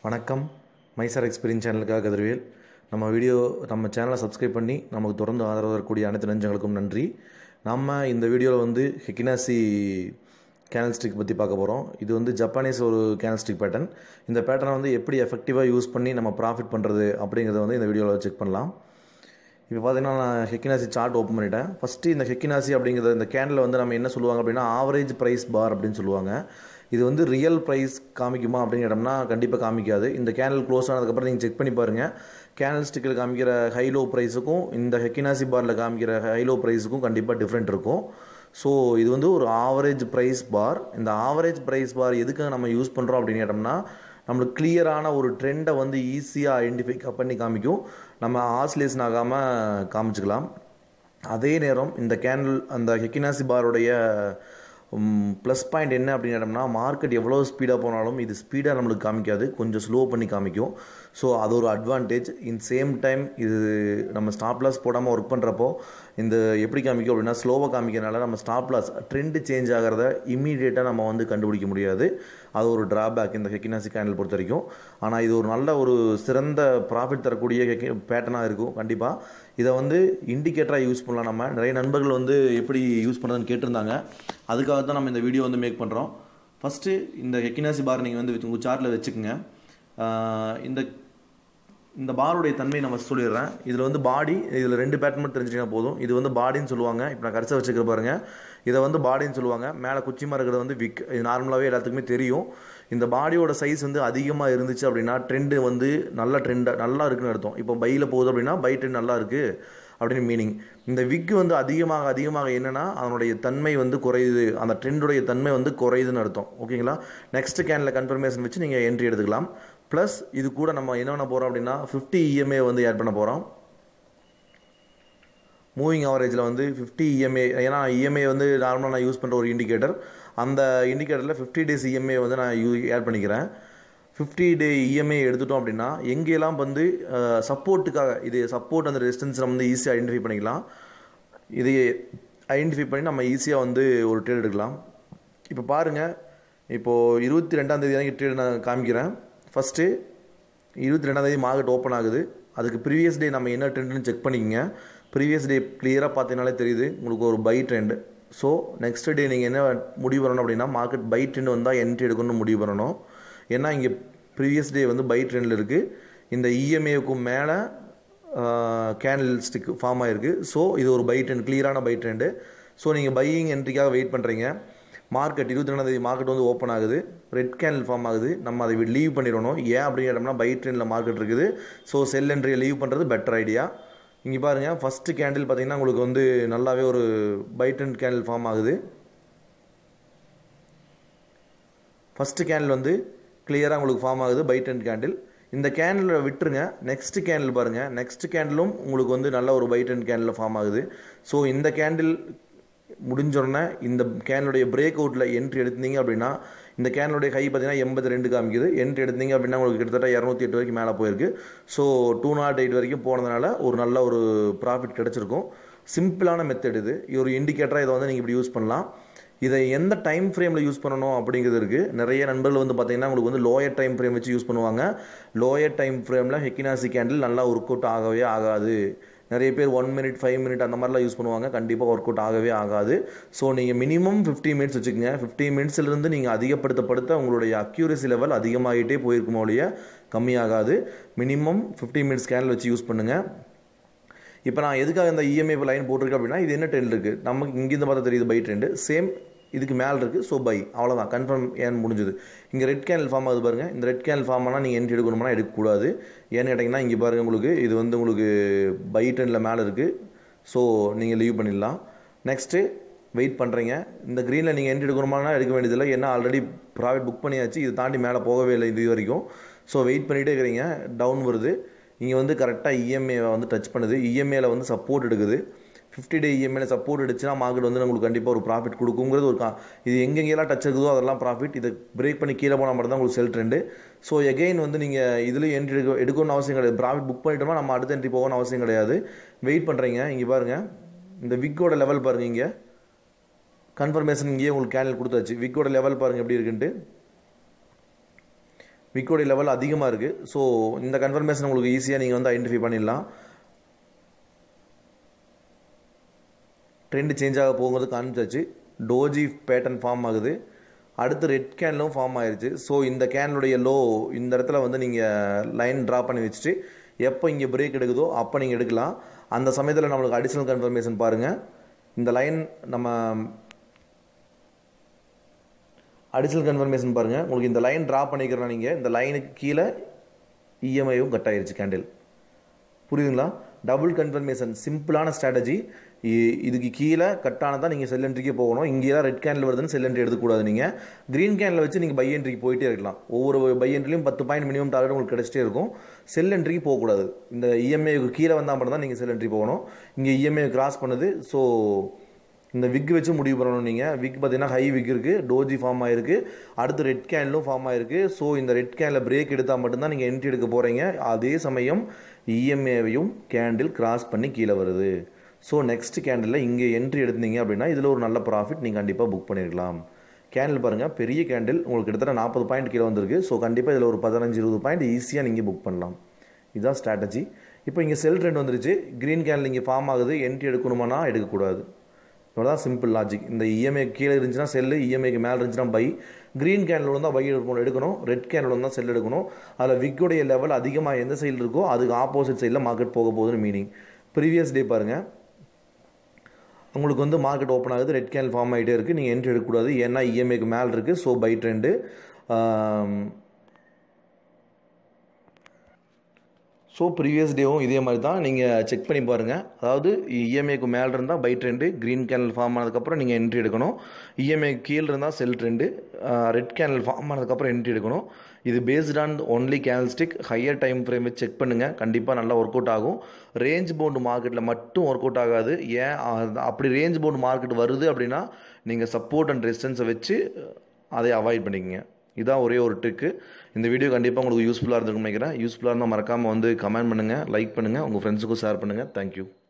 வணக்கம் மைசார் எக்ஸ்பீரியன்ஸ் சேனலுக்காக கதிர்வேல் நம்ம வீடியோ நம்ம சேனலை சப்ஸ்கிரைப் பண்ணி நமக்கு தொடர்ந்து ஆதரவு தரக்கூடிய அனைத்து நெஞ்சங்களுக்கும் நன்றி நம்ம இந்த வீடியோவில் வந்து ஹெக்கினாசி கேனல் ஸ்டிக் பற்றி பார்க்க போகிறோம் இது வந்து ஜப்பானீஸ் ஒரு கேனல் ஸ்டிக் பேட்டர்ன் இந்த பேட்டர்னை வந்து எப்படி எஃபெக்டிவாக யூஸ் பண்ணி நம்ம ப்ராஃபிட் பண்ணுறது அப்படிங்கிறத வந்து இந்த வீடியோவில் செக் பண்ணலாம் இப்போ பார்த்தீங்கன்னா நான் ஹெக்கினாசி சார்ட் ஓப்பன் பண்ணிட்டேன் ஃபஸ்ட்டு இந்த ஹெக்கினாசி அப்படிங்கிறது இந்த கேண்டில் வந்து நம்ம என்ன சொல்லுவாங்க அப்படின்னா ஆவரேஜ் ப்ரைஸ் பார் அப்படின்னு சொல்லுவாங்க இது வந்து ரியல் ப்ரைஸ் காமிக்குமா அப்படின்னு கேட்டோம்னா கண்டிப்பாக காமிக்காது இந்த கேனல் க்ளோஸ் ஆனதுக்கப்புறம் நீங்கள் செக் பண்ணி பாருங்கள் கேனல் ஸ்டிக்கில் காமிக்கிற ஹைலோ ப்ரைஸுக்கும் இந்த ஹெக்கினாசி பாரில் காமிக்கிற ஹைலோ ப்ரைஸுக்கும் கண்டிப்பாக டிஃப்ரெண்ட் இருக்கும் ஸோ இது வந்து ஒரு ஆவரேஜ் ப்ரைஸ் பார் இந்த ஆவரேஜ் ப்ரைஸ் பார் எதுக்காக நம்ம யூஸ் பண்ணுறோம் அப்படின்னு கேட்டோம்னா நம்மளுக்கு கிளியரான ஒரு ட்ரெண்டை வந்து ஈஸியாக ஐடென்டிஃபை பண்ணி காமிக்கும் நம்ம ஆசிலேஷன் ஆகாமல் காமிச்சிக்கலாம் அதே நேரம் இந்த கேண்டில் அந்த ஹெக்கினாசி பாருடைய ப்ளஸ் பாயிண்ட் என்ன அப்படின்னு கேட்டோம்னா மார்க்கெட் எவ்வளோ ஸ்பீடாக போனாலும் இது ஸ்பீடாக நம்மளுக்கு காமிக்காது கொஞ்சம் ஸ்லோ பண்ணி காமிக்கும் ஸோ அது ஒரு அட்வான்டேஜ் இன் சேம் டைம் இது நம்ம ஸ்டாப் லாஸ் போடாமல் ஒர்க் பண்ணுறப்போ இந்த எப்படி காமிக்கும் அப்படின்னா ஸ்லோவாக காமிக்கிறனால நம்ம ஸ்டாப் லாஸ் ட்ரெண்டு சேஞ்ச் ஆகிறத இம்மீடியட்டாக நம்ம வந்து கண்டுபிடிக்க முடியாது அது ஒரு ட்ராபேக் இந்த ஹெக்கினாசி கேண்டில் பொறுத்த வரைக்கும் ஆனால் இது ஒரு நல்ல ஒரு சிறந்த ப்ராஃபிட் தரக்கூடிய ஹெக்கி பேட்டர்னாக இருக்கும் கண்டிப்பாக இதை வந்து இண்டிகேட்டராக யூஸ் பண்ணலாம் நம்ம நிறைய நண்பர்கள் வந்து எப்படி யூஸ் பண்ணுறதுன்னு கேட்டிருந்தாங்க அதுக்காக தான் நம்ம இந்த வீடியோ வந்து மேக் பண்ணுறோம் ஃபஸ்ட்டு இந்த ஹெக்கினாசி பார் நீங்கள் வந்து உங்கள் சார்ட்டில் வச்சுக்கோங்க இந்த இந்த பாருடைய தன்மை நம்ம சொல்லிடுறேன் இதில் வந்து பாடி இதில் ரெண்டு பேட்டர்ன் மட்டும் தெரிஞ்சுக்கினா போதும் இது வந்து பாடின்னு சொல்லுவாங்க இப்போ நான் கரைச்சா வச்சுக்கிற பாருங்க இதை வந்து பாடின்னு சொல்லுவாங்க மேலே குச்சிமா இருக்கிறது வந்து விக் இது நார்மலாகவே எல்லாத்துக்குமே தெரியும் இந்த பாடியோட சைஸ் வந்து அதிகமாக இருந்துச்சு அப்படின்னா ட்ரெண்டு வந்து நல்ல ட்ரெண்டாக நல்லா இருக்குன்னு அர்த்தம் இப்போ பையில் போகுது அப்படின்னா பை ட்ரெண்ட் நல்லா இருக்குது அப்படின்னு மீனிங் இந்த விக்கு வந்து அதிகமாக அதிகமாக என்னென்னா அதனுடைய தன்மை வந்து குறையுது அந்த ட்ரெண்டுடைய தன்மை வந்து குறையுதுன்னு அர்த்தம் ஓகேங்களா நெக்ஸ்ட் கேனில் கன்ஃபர்மேஷன் வச்சு நீங்கள் என்ட்ரி எடுத்துக்கலாம் ப்ளஸ் இது கூட நம்ம என்ன பண்ண போகிறோம் அப்படின்னா ஃபிஃப்டி இஎம்ஏ வந்து ஆட் பண்ண போகிறோம் மூவிங் ஆவரேஜில் வந்து ஃபிஃப்டி இஎம்ஏ ஏன்னா இஎம்ஏ வந்து நார்மலாக நான் யூஸ் பண்ணுற ஒரு இண்டிகேட்டர் அந்த இண்டிகேட்டரில் ஃபிஃப்டி டேஸ் இஎம்ஏ வந்து நான் யூ ஆட் பண்ணிக்கிறேன் ஃபிஃப்டி டே இஎம்ஐ எடுத்துட்டோம் அப்படின்னா எங்கெல்லாம் வந்து சப்போர்ட்டுக்காக இது சப்போர்ட் அந்த ரெசிஸ்டன்ஸ் நம்ம வந்து ஈஸியாக ஐடென்டிஃபை பண்ணிக்கலாம் இதை ஐடென்டிஃபை பண்ணி நம்ம ஈஸியாக வந்து ஒரு ட்ரேட் எடுக்கலாம் இப்போ பாருங்கள் இப்போது இருபத்தி ரெண்டாந்தேதி எனக்கு ட்ரேட் நான் காமிக்கிறேன் ஃபஸ்ட்டு இருபத்தி ரெண்டாந்தேதி மார்க்கெட் ஓப்பன் ஆகுது அதுக்கு ப்ரீவியஸ் டே நம்ம என்ன ட்ரெண்டுன்னு செக் பண்ணிக்கங்க ப்ரீவியஸ் டே கிளியராக பார்த்தீங்கனாலே தெரியுது உங்களுக்கு ஒரு buy trend so next day நீங்கள் என்ன முடிவு பண்ணணும் அப்படின்னா மார்க்கெட் பை ட்ரெண்ட் வந்தால் என்ட்ரி எடுக்கணும்னு முடிவு பண்ணணும் ஏன்னா இங்கே ப்ரீவியஸ் டே வந்து பை ட்ரெண்டில் இருக்குது இந்த இஎம்ஏவுக்கும் மேலே கேண்டில் ஸ்டிக் ஃபார்ம் ஆகிருக்கு ஸோ இது ஒரு பை ட்ரெண்ட் கிளியரான பை ட்ரெண்டு ஸோ நீங்கள் பையிங் என்ட்ரிக்காக வெயிட் பண்ணுறீங்க மார்க்கெட் இருபத்தி ரெண்டாந்தேதி மார்க்கெட் வந்து ஓப்பன் ஆகுது ரெட் கேண்டில் ஃபார்ம் ஆகுது நம்ம அதை லீவ் பண்ணிடணும் ஏன் அப்படின்னு கேட்டோம்னா பை ட்ரெண்டில் மார்க்கெட் இருக்குது ஸோ செல் என்ட்ரியை லீவ் பண்ணுறது பெட்டர் ஐடியா இங்கே பாருங்கள் ஃபஸ்ட்டு கேண்டில் பார்த்தீங்கன்னா உங்களுக்கு வந்து நல்லாவே ஒரு பை ட்ரெண்ட் கேண்டில் ஃபார்ம் ஆகுது ஃபஸ்ட்டு கேண்டில் வந்து கிளியராக உங்களுக்கு ஃபார்ம் ஆகுது பை டென் கேண்டில் இந்த கேண்டில் விட்டுருங்க நெக்ஸ்ட் கேண்டில் பாருங்கள் நெக்ஸ்ட் கேண்டிலும் உங்களுக்கு வந்து நல்ல ஒரு பை டென் கேண்டில் ஃபார்ம் ஆகுது ஸோ இந்த கேண்டில் முடிஞ்சோடனே இந்த கேனுடைய பிரேக் அவுட்டில் என்ட்ரி எடுத்தீங்க அப்படின்னா இந்த கேனுடைய ஹை பார்த்தீங்கன்னா எண்பத்தி ரெண்டு காமிக்குது என்ட்ரி எடுத்தீங்க அப்படின்னா உங்களுக்கு கிட்டத்தட்ட இரநூத்தி எட்டு வரைக்கும் மேலே போயிருக்கு ஸோ டூ நாட் எயிட் வரைக்கும் போனதுனால ஒரு நல்ல ஒரு ப்ராஃபிட் கிடச்சிருக்கும் சிம்பிளான மெத்தட் இது ஒரு இண்டிகேட்டராக இதை வந்து நீங்கள் இப்படி யூஸ் பண்ணலாம் இதை எந்த டைம் ஃப்ரேமில் யூஸ் பண்ணணும் அப்படிங்கிறது இருக்குது நிறைய நண்பர்கள் வந்து பார்த்தீங்கன்னா உங்களுக்கு வந்து லோயர் டைம் ஃப்ரேம் வச்சு யூஸ் பண்ணுவாங்க லோயர் டைம் ஃப்ரேமில் ஹெக்கினாசி கேண்டில் நல்லா ஒர்க் அவுட் ஆகவே ஆகாது நிறைய பேர் ஒன் மினிட் ஃபைவ் மினிட் அந்த மாதிரிலாம் யூஸ் பண்ணுவாங்க கண்டிப்பாக ஒர்க் அவுட் ஆகவே ஆகாது ஸோ நீங்கள் மினிமம் ஃபிஃப்டி மினிட்ஸ் வச்சுக்கோங்க ஃபிஃப்டி மினிட்ஸ்லேருந்து நீங்கள் அதிகப்படுத்தப்படுத்த உங்களுடைய அக்யூரசி லெவல் அதிகமாகிட்டே போயிருக்குமோ ஒழிய கம்மியாகாது மினிமம் ஃபிஃப்டி மினிட்ஸ் கேனில் வச்சு யூஸ் பண்ணுங்கள் இப்போ நான் எதுக்காக இந்த இஎம்ஐ லைன் போட்டிருக்கேன் அப்படின்னா இது என்ன ட்ரெண்ட் இருக்குது நமக்கு இங்கேருந்து பார்த்தா தெரியுது பை ட்ரெண்டு சேம் இதுக்கு மேலே இருக்குது ஸோ பை அவ்வளோதான் கன்ஃபார்ம் ஏன் முடிஞ்சுது இங்கே ரெட் கேனல் ஃபார்ம் ஆகுது பாருங்கள் இந்த ரெட் கேனல் ஃபார்ம் ஆனால் நீங்கள் என்ட்ரி எடுக்கணும்னா எடுக்கக்கூடாது ஏன்னு கேட்டிங்கன்னா இங்கே பாருங்கள் உங்களுக்கு இது வந்து உங்களுக்கு பை ட்ரெண்டில் மேலே இருக்குது ஸோ நீங்கள் லீவ் பண்ணிடலாம் நெக்ஸ்ட்டு வெயிட் பண்ணுறீங்க இந்த க்ரீனில் நீங்கள் என்ட்ரி எடுக்கணுமானா எடுக்க வேண்டியதில்லை ஏன்னா ஆல்ரெடி ப்ராஃபிட் புக் பண்ணியாச்சு இது தாண்டி மேலே போகவே இல்லை இது வரைக்கும் ஸோ வெயிட் பண்ணிகிட்டே இருக்கிறீங்க டவுன் வருது இங்கே வந்து கரெக்டாக இஎம்ஏவை வந்து டச் பண்ணுது இஎம்ஏல வந்து சப்போர்ட் எடுக்குது ஃபிஃப்டி டே இஎம்ஐல சப்போர்ட் அடிச்சுன்னா மார்க்கெட் வந்து உங்களுக்கு கண்டிப்பாக ஒரு ப்ராஃபிட் கொடுக்குங்கிறது ஒரு கா இது எங்கெங்கெல்லாம் டச் இருக்குதோ அதெல்லாம் ப்ராஃபிட் இதை பிரேக் பண்ணி கீழே போனால் மட்டும் தான் உங்களுக்கு செல் ட்ரெண்டு ஸோ எகெயின் வந்து நீங்கள் இதுலேயும் என்ட்ரி எடுக்க எடுக்கணும்னு அவசியம் கிடையாது ப்ராஃபிட் புக் பண்ணிட்டோம்னா நம்ம அடுத்த என்ட்ரி போகணும்னு அவசியம் கிடையாது வெயிட் பண்ணுறீங்க இங்கே பாருங்கள் இந்த விக்கோட லெவல் பாருங்கள் இங்கே கன்ஃபர்மேஷன் இங்கேயே உங்களுக்கு கேனல் கொடுத்தாச்சு விக்கோட லெவல் பாருங்கள் எப்படி இருக்குன்ட்டு விக்கோடைய லெவல் அதிகமாக இருக்குது ஸோ இந்த கன்ஃபர்மேஷன் உங்களுக்கு ஈஸியாக நீங்கள் வந்து ஐடென்டிஃபை பண்ணிடலாம் ட்ரெண்ட் சேஞ்ச் ஆக போகும்போது காமிச்சாச்சு டோஜி பேட்டர்ன் ஃபார்ம் ஆகுது அடுத்து ரெட் கேன்லும் ஃபார்ம் ஆயிருச்சு ஸோ இந்த கேனுடைய லோ இந்த இடத்துல வந்து நீங்கள் லைன் ட்ரா பண்ணி வச்சுட்டு எப்போ இங்கே பிரேக் எடுக்குதோ அப்போ நீங்கள் எடுக்கலாம் அந்த சமயத்தில் நம்மளுக்கு அடிஷ்னல் கன்ஃபர்மேஷன் பாருங்கள் இந்த லைன் நம்ம அடிஷ்னல் கன்ஃபர்மேஷன் பாருங்கள் உங்களுக்கு இந்த லைன் ட்ரா பண்ணிக்கிறோம் நீங்கள் இந்த லைனுக்கு கீழே இஎம்ஐயும் கட் ஆயிருச்சு கேண்டில் புரியுதுங்களா டபுள் கன்ஃபர்மேஷன் சிம்பிளான ஸ்ட்ராட்டஜி இதுக்கு கீழே கட்டானதான் நீங்கள் செல் என்ட்ரிக்கே போகணும் இங்கே தான் ரெட் கேனில் வருதுன்னு செல் என்ட்ரி எடுக்கக்கூடாது நீங்கள் க்ரீன் கேனில் வச்சு நீங்கள் பை என்ட்ரிக்கு போயிட்டே இருக்கலாம் ஒவ்வொரு பை என்ட்ரிலையும் பத்து பாயிண்ட் மினிமம் டார்கெட் உங்களுக்கு கிடச்சிட்டே இருக்கும் செல் என்ட்ரிக்கு போகக்கூடாது இந்த இஎம்ஐக்கு கீழே வந்தால் மட்டும் தான் நீங்கள் செல் என்ட்ரி போகணும் இங்கே இஎம்ஐ கிராஸ் பண்ணுது ஸோ இந்த விக் வச்சு முடிவு பண்ணணும் நீங்கள் விக் பார்த்தீங்கன்னா ஹை விக் இருக்குது டோஜி ஃபார்ம் ஆயிருக்கு அடுத்து ரெட் கேன்லும் ஃபார்ம் ஆயிருக்கு ஸோ இந்த ரெட் கேனில் பிரேக் எடுத்தால் மட்டும்தான் நீங்கள் என்ட்ரி எடுக்க போகிறீங்க அதே சமயம் இஎம்ஏவையும் கேண்டில் கிராஸ் பண்ணி கீழே வருது ஸோ நெக்ஸ்ட் கேண்டிலில் இங்கே என்ட்ரி எடுத்தீங்க அப்படின்னா இதில் ஒரு நல்ல ப்ராஃபிட் நீங்கள் கண்டிப்பாக புக் பண்ணியிருக்கலாம் கேண்டில் பாருங்கள் பெரிய கேண்டில் உங்களுக்கு கிட்டத்தட்ட நாற்பது பாயிண்ட் கீழே வந்திருக்கு ஸோ கண்டிப்பாக இதில் ஒரு பதினஞ்சு இருபது பாயிண்ட் ஈஸியாக நீங்கள் புக் பண்ணலாம் இதுதான் ஸ்ட்ராட்டஜி இப்போ இங்கே செல் ட்ரெண்ட் வந்துருச்சு க்ரீன் கேண்டில் இங்கே ஃபார்ம் ஆகுது என்ட்ரி எடுக்கணுமானா எடுக்கக்கூடாது இவ்வளோ தான் சிம்பிள் லாஜிக் இந்த இஎம்ஐ கீழே இருந்துச்சுன்னா செல்லு இஎம்ஐக்கு மேலே இருந்துச்சுன்னா பை க்ரீன் கேனில் இருந்தால் பை எடுக்கணும் எடுக்கணும் ரெட் கேனில் இருந்தால் செல் எடுக்கணும் அதில் விக்கோடைய லெவல் அதிகமாக எந்த சைடில் இருக்கோ அதுக்கு ஆப்போசிட் சைடில் மார்க்கெட் போக போகுதுன்னு மீனிங் ப்ரீவியஸ் டே பாருங்கள் உங்களுக்கு வந்து மார்க்கெட் ஓப்பன் ஆகுது ரெட் கேன் ஃபார்ம் ஆகிட்டே இருக்குது நீங்கள் என்ட்ரி எடுக்கக்கூடாது ஏன்னா இஎம்ஐக்கு மேலே இருக்குது so buy trend so previous டேவும் இதே மாதிரி தான் நீங்கள் செக் பண்ணி பாருங்கள் அதாவது இஎம்ஐக்கு மேலே இருந்தால் buy trend green candle form ஆனதுக்கப்புறம் நீங்கள் என்ட்ரி எடுக்கணும் இஎம்ஐ கீழே இருந்தால் sell trend red candle form ஆனதுக்கப்புறம் என்ட்ரி எடுக்கணும் இது based on only candlestick higher time frame வச்சு செக் பண்ணுங்கள் கண்டிப்பாக நல்லா ஒர்க் அவுட் ஆகும் ரேஞ்ச் பவுண்டு மார்க்கெட்டில் மட்டும் ஒர்க் அவுட் ஆகாது ஏன் அப்படி ரேஞ்ச் பவுண்டு மார்க்கெட் வருது அப்படின்னா நீங்கள் சப்போர்ட் அண்ட் ரெசிஸ்டன்ஸை வச்சு அதை அவாய்ட் பண்ணிக்கங்க இதான் ஒரே ஒரு ட்ரிக்கு இந்த வீடியோ கண்டிப்பாக உங்களுக்கு யூஸ்ஃபுல்லாக இருந்திருக்கும்னு நினைக்கிறேன் யூஸ்ஃபுல்லாக இருந்தால் மறக்காமல் வந்து கமெண்ட் பண்ணுங்கள் லைக் பண்ணுங்கள் உங்கள் ஃப்ரெண்ட்ஸுக்கும் ஷேர் பண்ணுங்கள் தேங்க்யூ